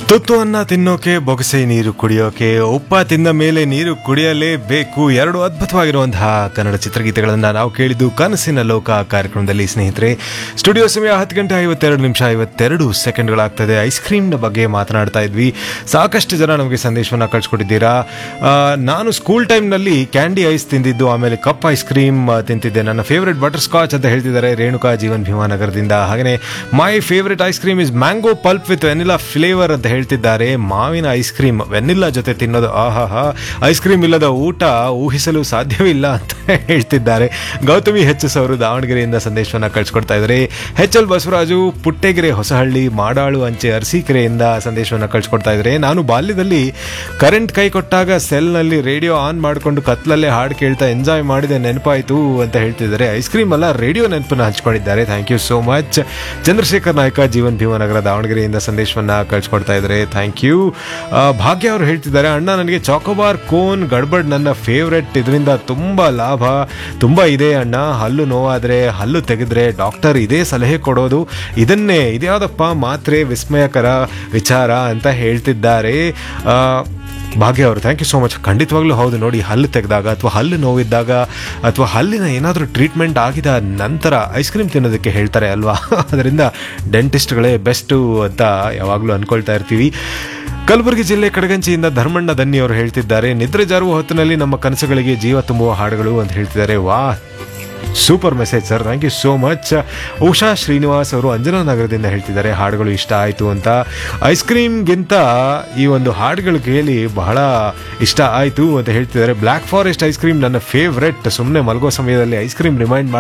ತುತ್ತು ಅನ್ನ ತಿನ್ನೋಕೆ ಬೊಗಸೆ ನೀರು ಕುಡಿಯೋಕೆ ಉಪ್ಪ ತಿಂದ ಮೇಲೆ ನೀರು ಕುಡಿಯಲೇಬೇಕು ಎರಡು ಅದ್ಭುತವಾಗಿರುವಂತಹ ಕನ್ನಡ ಚಿತ್ರಗೀತೆಗಳನ್ನು ನಾವು ಕೇಳಿದ್ದು ಕನಸಿನ ಲೋಕ ಕಾರ್ಯಕ್ರಮದಲ್ಲಿ ಸ್ನೇಹಿತರೆ ಸ್ಟುಡಿಯೋ ಸಮಯ ಹತ್ತು ಗಂಟೆ ಐವತ್ತೆರಡು ನಿಮಿಷ ಐವತ್ತೆರಡು ಸೆಕೆಂಡ್ಗಳಾಗ್ತದೆ ಐಸ್ ಕ್ರೀಮ್ನ ಬಗ್ಗೆ ಮಾತನಾಡ್ತಾ ಇದ್ವಿ ಸಾಕಷ್ಟು ಜನ ನಮಗೆ ಸಂದೇಶವನ್ನು ಕಳಿಸ್ಕೊಟ್ಟಿದ್ದೀರಾ ಆ, ನಾನು ಸ್ಕೂಲ್ ಟೈಮ್ನಲ್ಲಿ ಕ್ಯಾಂಡಿ ಐಸ್ ತಿಂದಿದ್ದು ಆಮೇಲೆ ಕಪ್ ಐಸ್ ಕ್ರೀಮ್ ತಿಂತಿದ್ದೆ ನನ್ನ ಫೇವ್ರೆಟ್ ಬಟರ್ ಸ್ಕಾಚ್ ಅಂತ ಹೇಳ್ತಿದ್ದಾರೆ ರೇಣುಕಾ ಜೀವನ್ ಭೀಮಾನಗರದಿಂದ ಹಾಗೆಯೇ my favourite ice cream is mango pulp with vanilla flavour ಅಂತ ಹೇಳ್ತಿದ್ದಾರೆ ಮಾವಿನ ಐಸ್ ಕ್ರೀಮ್ ವೆನಿಲ್ಲಾ ಜೊತೆ ತಿನ್ನೋದು ಆಹಾಹಾ ಐಸ್ ಕ್ರೀಮ್ ಇಲ್ಲದ ಊಟ ಊಹಿಸಲು ಸಾಧ್ಯವಿಲ್ಲ ಅಂತ ಹೇಳ್ತಿದ್ದಾರೆ ಗೌತಮಿ ಎಚ್ ಎಸ್ ಅವರು ದಾವಣಗೆರೆಯಿಂದ ಸಂದೇಶವನ್ನು ಕಳಿಸ್ಕೊಡ್ತಾ ಇದ್ದಾರೆ ಎಚ್ ಎಲ್ ಬಸವರಾಜು ಪುಟ್ಟೆಗೆರೆ ಹೊಸಹಳ್ಳಿ ಮಾಡಾಳು ಅಂಚೆ ಅರಸೀಕೆರೆಯಿಂದ ಸಂದೇಶವನ್ನು ಕಳಿಸ್ಕೊಡ್ತಾ ಇದ್ದಾರೆ ನಾನು ಬಾಲ್ಯದಲ್ಲಿ ಕರೆಂಟ್ ಕೈ ಕೊಟ್ಟಾಗ ಸೆಲ್ನಲ್ಲಿ ರೇಡಿಯೋ ಆನ್ ಮಾಡಿಕೊಂಡು ಕತ್ಲಲ್ಲೇ ಹಾಡು ಕೇಳ್ತಾ ಎಂಜಾಯ್ ಮಾಡಿದೆ ನೆನಪಾಯಿತು ಅಂತ ಹೇಳ್ತಿದ್ದಾರೆ ಐಸ್ ಕ್ರೀಮ್ ಅಲ್ಲ ರೇಡಿಯೋ ನೆನಪನ್ನು ಹಂಚ್ಕೊಂಡಿದ್ದಾರೆ thank you so much Chandrashekhar Nayka Jeevan Bheemanagara ದಾವಣಗೆರೆಯಿಂದ ಸಂದೇಶವನ್ನು ಕಳಿಸ್ಕೊಡ್ತಾ ಇದ್ದಾರೆ ಥ್ಯಾಂಕ್ ಯು ಭಾಗ್ಯ ಅವರು ಹೇಳ್ತಿದ್ದಾರೆ ಅಣ್ಣ ನನಗೆ ಚಾಕೋಬಾರ್ ಕೋನ್ ಗಡ್ಬಡ್ ನನ್ನ ಫೇವ್ರೆಟ್ ಇದರಿಂದ ತುಂಬ ಲಾಭ ತುಂಬ ಇದೆ ಅಣ್ಣ ಹಲ್ಲು ನೋವಾದರೆ ಹಲ್ಲು ತೆಗೆದ್ರೆ ಡಾಕ್ಟರ್ ಇದೇ ಸಲಹೆ ಕೊಡೋದು ಇದನ್ನೇ ಇದ್ಯಾವುದಪ್ಪ ಮಾತ್ರೆ ವಿಸ್ಮಯಕರ ವಿಚಾರ ಅಂತ ಹೇಳ್ತಿದ್ದಾರೆ ಆ, ಭಾಗ್ಯ ಅವರು ಥ್ಯಾಂಕ್ ಯು ಸೋ ಮಚ್ ಖಂಡಿತವಾಗ್ಲೂ ಹೌದು ನೋಡಿ ಹಲ್ಲು ತೆಗೆದಾಗ ಅಥವಾ ಹಲ್ಲು ನೋವಿದ್ದಾಗ ಅಥವಾ ಹಲ್ಲಿನ ಏನಾದರೂ ಟ್ರೀಟ್ಮೆಂಟ್ ಆಗಿದ ನಂತರ ಐಸ್ ಕ್ರೀಮ್ ತಿನ್ನೋದಕ್ಕೆ ಹೇಳ್ತಾರೆ ಅಲ್ವಾ ಅದರಿಂದ ಡೆಂಟಿಸ್ಟ್ಗಳೇ ಬೆಸ್ಟು ಅಂತ ಯಾವಾಗಲೂ ಅನ್ಕೊಳ್ತಾ ಇರ್ತೀವಿ ಕಲಬುರಗಿ ಜಿಲ್ಲೆ ಕಡಗಂಚಿಯಿಂದ ಧರ್ಮಣ್ಣ ದನ್ನಿ ಅವರು ಹೇಳ್ತಿದ್ದಾರೆ ನಿದ್ರೆ ಜಾರುವ ಹೊತ್ತಿನಲ್ಲಿ ನಮ್ಮ ಕನಸುಗಳಿಗೆ ಜೀವ ತುಂಬುವ ಹಾಡುಗಳು ಅಂತ ಹೇಳ್ತಿದ್ದಾರೆ wow super message sir thank you so much Usha Srinivas ಅವರು ಅಂಜನಾ ನಗರದಿಂದ ಹೇಳ್ತಿದ್ದಾರೆ ಹಾಡುಗಳು ಇಷ್ಟ ಆಯಿತು ಅಂತ ಐಸ್ ಕ್ರೀಮ್ಗಿಂತ ಈ ಒಂದು ಹಾಡುಗಳು ಕೇಳಿ ಬಹಳ ಇಷ್ಟ ಆಯಿತು ಅಂತ ಹೇಳ್ತಿದ್ದಾರೆ ಬ್ಲ್ಯಾಕ್ ಫಾರೆಸ್ಟ್ ಐಸ್ ಕ್ರೀಮ್ ನನ್ನ ಫೇವ್ರೆಟ್ ಸುಮ್ಮನೆ ಮಲಗೋ ಸಮಯದಲ್ಲಿ ಐಸ್ ಕ್ರೀಮ್ ರಿಮೈಂಡ್